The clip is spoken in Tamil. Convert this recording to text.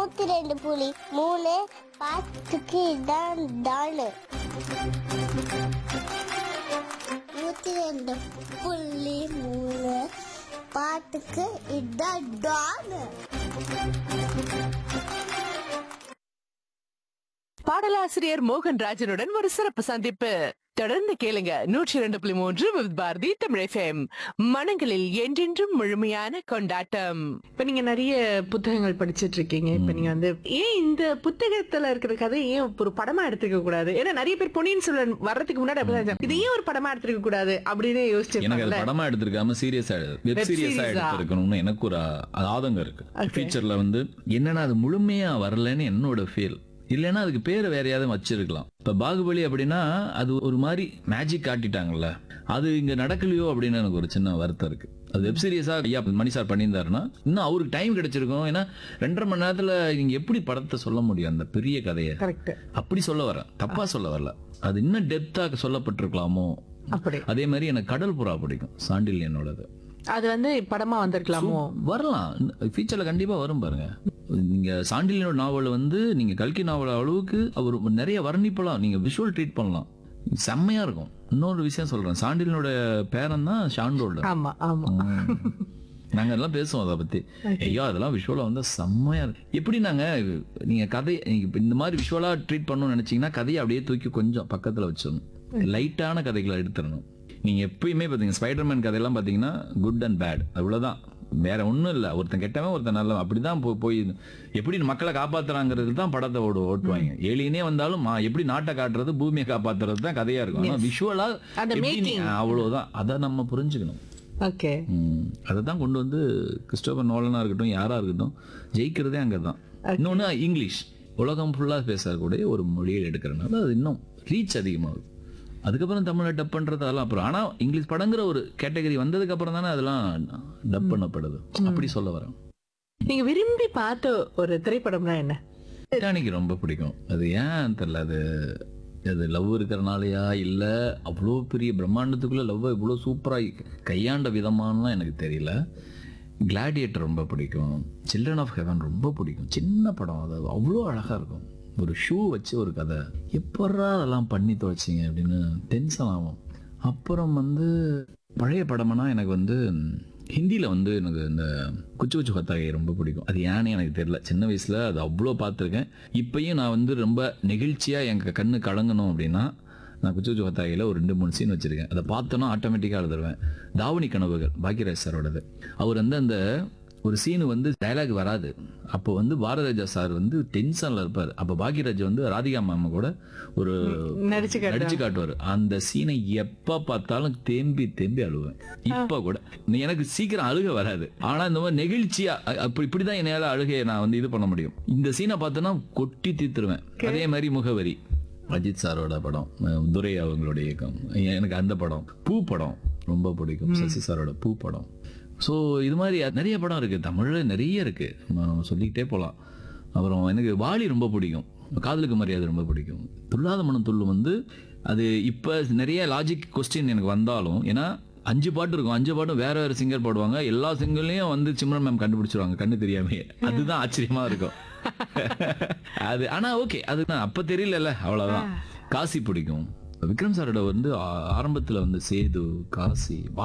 நூத்தி ரெண்டு புலி மூணு பாத்துக்கு இதான் டானு நூத்தி ரெண்டு புள்ளி மூணு பாட்டுக்கு இதான் டானு பாடலாசிரியர் மோகன் ராஜனுடன் ஒரு சிறப்பு சந்திப்பு தொடர்ந்து கேளுங்க நூற்றி இரண்டு புள்ளி மூன்று வித் பாரதி தமிழ் FM. மனங்களில் என்றென்றும் முழுமையான கொண்டாட்டம் இப்ப நீங்க நிறைய புத்தகங்கள் படிச்சிட்டு இருக்கீங்க இப்ப நீங்க வந்து ஏன் இந்த புத்தகத்துல இருக்கிற கதை ஏன் ஒரு படமா எடுத்துக்க கூடாது ஏன்னா நிறைய பேர் பொன்னியின் செல்வன் வர்றதுக்கு முன்னாடி அப்படிதான் இருந்தாங்க. இது ஏன் ஒரு படமா எடுத்துக்க கூடாது அப்படின்னு எனக்கு அது யோசிச்சிருக்காங்கல்ல படமா எடுத்திருக்காம சீரியஸா வெப் Web சீரியஸா series-ஆ? எடுத்திருக்கணும்னு எனக்கு ஒரு ஆ- ஆதங்கம் இருக்கு Okay. ஃபியூச்சர்ல வந்து என்னன்னா அது முழுமையா வரலன்னு என்னோட ஃபீல் இல்லைன்னா அதுக்கு பேரை வேற யாரும் வச்சிருக்கலாம் இப்ப பாகுபலி அப்படின்னா அது ஒரு மாதிரி மேஜிக் காட்டிட்டாங்கல்ல அது இங்க நடக்கலையோ அப்படின்னு எனக்கு ஒரு சின்ன வருத்தம் இருக்கு அது வெப் சீரியஸா ஐயா மணி சார் பண்ணியிருந்தாருன்னா இன்னும் அவருக்கு டைம் கிடைச்சிருக்கும் ஏன்னா ரெண்டரை மணி நேரத்துல நீங்க எப்படி படத்தை சொல்ல முடியும் அந்த பெரிய கதையை கரெக்ட் அப்படி சொல்ல வரேன் தப்பா சொல்ல வரல அது இன்னும் டெப்தா சொல்லப்பட்டிருக்கலாமோ அப்படி அதே மாதிரி எனக்கு கடல் புறா பிடிக்கும் சாண்டில்யனோடது அது வந்து படமா வந்திருக்கலாமோ வரலாம் ஃபியூச்சர்ல கண்டிப்பா வரும் பாருங்க நீங்க சாண்டில்யனோட நாவல் வந்து நீங்க கல்கி நாவல் அளவுக்கு அவர் நிறைய வர்ணிப்பலாம் நீங்க விஷுவல் ட்ரீட் பண்ணலாம் செம்மையா இருக்கும் இன்னொரு விஷயம் சொல்றேன் சாண்டில்யனோட பேரன் தான் ஷாண்டோல்டர் ஆமா ஆமா நாங்க எல்லாம் பேசுவோம் அதை பத்தி ஐயோ அதெல்லாம் விஷுவலா வந்து செம்மையா இருக்கு எப்படி நாங்க நீங்க கதை நீங்க இப்ப இந்த மாதிரி விஷுவலா ட்ரீட் பண்ணணும்னு நினைச்சீங்கன்னா கதையை அப்படியே தூக்கி கொஞ்சம் பக்கத்துல வச்சிடணும் லைட்டான கதைகளை எடுத்துடணும் நீங்க எப்பயுமே பாத்தீங்க ஸ்பைடர்மேன் கதையெல்லாம் பாத்தீங்கன்னா குட் அண்ட் பேட் அவ்வளவுதான் வேற ஒண்ணும் இல்ல ஒருத்தன் கெட்டவன் ஒருத்தன் நல்லவன் அப்படிதான் போ- போய் எப்படி மக்களை காப்பாத்துறாங்கிறது தான் படத்தை ஓடு ஓட்டுவாங்க ஏலியனே வந்தாலும் மா- எப்படி நாட்டை காட்டுறது பூமியை காப்பாத்துறது தான் கதையா இருக்கும் ஆனா விஷுவலா அந்த making. அவ்வளவுதான் அதை நம்ம புரிஞ்சுக்கணும் ஓகே அதை தான் கொண்டு வந்து கிறிஸ்டோபர் நோலனா இருக்கட்டும் யாரா இருக்கட்டும் ஜெயிக்கிறதே அங்கே தான் இன்னொன்று இங்கிலீஷ் உலகம் ஃபுல்லாக பேசக்கூடிய ஒரு மொழியில் எடுக்கிறனால அது இன்னும் ரீச் அதிகமாகுது அதுக்கப்புறம் தமிழை டப் பண்ணுறது அதெல்லாம் அப்புறம் ஆனால் இங்கிலீஷ் படங்கிற ஒரு கேட்டகரி வந்ததுக்கு அப்புறம் தானே அதெல்லாம் டப் பண்ணப்படுது அப்படி சொல்ல வரேன் நீங்க விரும்பி பார்த்த ஒரு திரைப்படம்னா என்ன டைட்டானிக் ரொம்ப பிடிக்கும் அது ஏன் தெரியல அது அது லவ் இருக்கிறனாலயா இல்லை அவ்வளோ பெரிய பிரம்மாண்டத்துக்குள்ள லவ் இவ்வளோ சூப்பராக கையாண்ட விதமானலாம் எனக்கு தெரியல கிளாடியேட்டர் ரொம்ப பிடிக்கும் சில்ட்ரன் ஆஃப் ஹெவன் ரொம்ப பிடிக்கும் சின்ன படம் அது அவ்வளோ அழகாக இருக்கும் ஒரு ஷூ வச்சு ஒரு கதை எப்பட்றா அதெல்லாம் பண்ணி துவைச்சிங்க அப்படின்னு டென்ஷன் ஆகும் அப்புறம் வந்து பழைய படம்னா எனக்கு வந்து ஹிந்தியில் வந்து எனக்கு இந்த குச்சு குச்சு ஹத்தாகை ரொம்ப பிடிக்கும் அது ஏன்னு எனக்கு தெரியல சின்ன வயசில் அது அவ்வளோ பார்த்துருக்கேன் இப்பயும் நான் வந்து ரொம்ப நெகிழ்ச்சியாக என் கண்ணு கலங்கணும் அப்படின்னா நான் குச்சு குச்சு ஹத்தாகையில் ஒரு ரெண்டு மூணு சீன் வச்சுருக்கேன் அதை பார்த்தோன்னா ஆட்டோமேட்டிக்காக எழுதுருவேன் தாவணி கனவுகள் பாக்யராஜ் சாரோடது அவர் வந்து அந்த ஒரு சீனு வந்து டயலாக் வராது அப்போ வந்து பாரதராஜா சார் வந்து டென்ஷனில் இருப்பார் அப்போ பாக்யராஜ் வந்து ராதிகா மேம் கூட ஒரு நடிச்சு காட்டுறாங்க. நடிச்சு காட்டுவார் அந்த சீனை எப்ப பார்த்தாலும் தேம்பி தேம்பி அழுவேன் இப்ப கூட நீ எனக்கு சீக்கிரம் அழுக வராது ஆனா இந்த மாதிரி நெகிழ்ச்சியா அ- அப்படி இப்படிதான் என்னால அழுகையை நான் வந்து இது பண்ண முடியும் இந்த சீனை பார்த்தேன்னா கொட்டி தீத்துருவேன் அதே மாதிரி முகவரி அஜித் சாரோட படம் அஹ் துரை அவங்களுடைய இயக்கம் எனக்கு அந்த படம் பூ படம் ரொம்ப பிடிக்கும் சசி சாரோட பூ படம் ஸோ இது மாதிரி நிறைய படம் இருக்கு தமிழ்ல நிறைய இருக்கு நம்ம சொல்லிக்கிட்டே போகலாம் அப்புறம் எனக்கு வாலி ரொம்ப பிடிக்கும் காதலுக்கு மரியாதை ரொம்ப பிடிக்கும் துள்ளாத மனம் துள்ளும் வந்து அது இப்போ நிறைய லாஜிக் கொஸ்டின் எனக்கு வந்தாலும் ஏன்னா அஞ்சு பாட்டு இருக்கும் அஞ்சு பாட்டும் வேற வேற சிங்கர் பாடுவாங்க எல்லா சிங்கர்லையும் வந்து சிம்ரன் மேம் கண்டுபிடிச்சிருவாங்க கண்ணு தெரியாமே அதுதான் ஆச்சரியமா இருக்கும் அது ஆனா ஓகே அது நான் அப்ப தெரியல அவ்வளவுதான் காசி பிடிக்கும் விக்ரம் சாரோட வந்து ஆ- ஆரம்பத்துல வந்து சேது காசி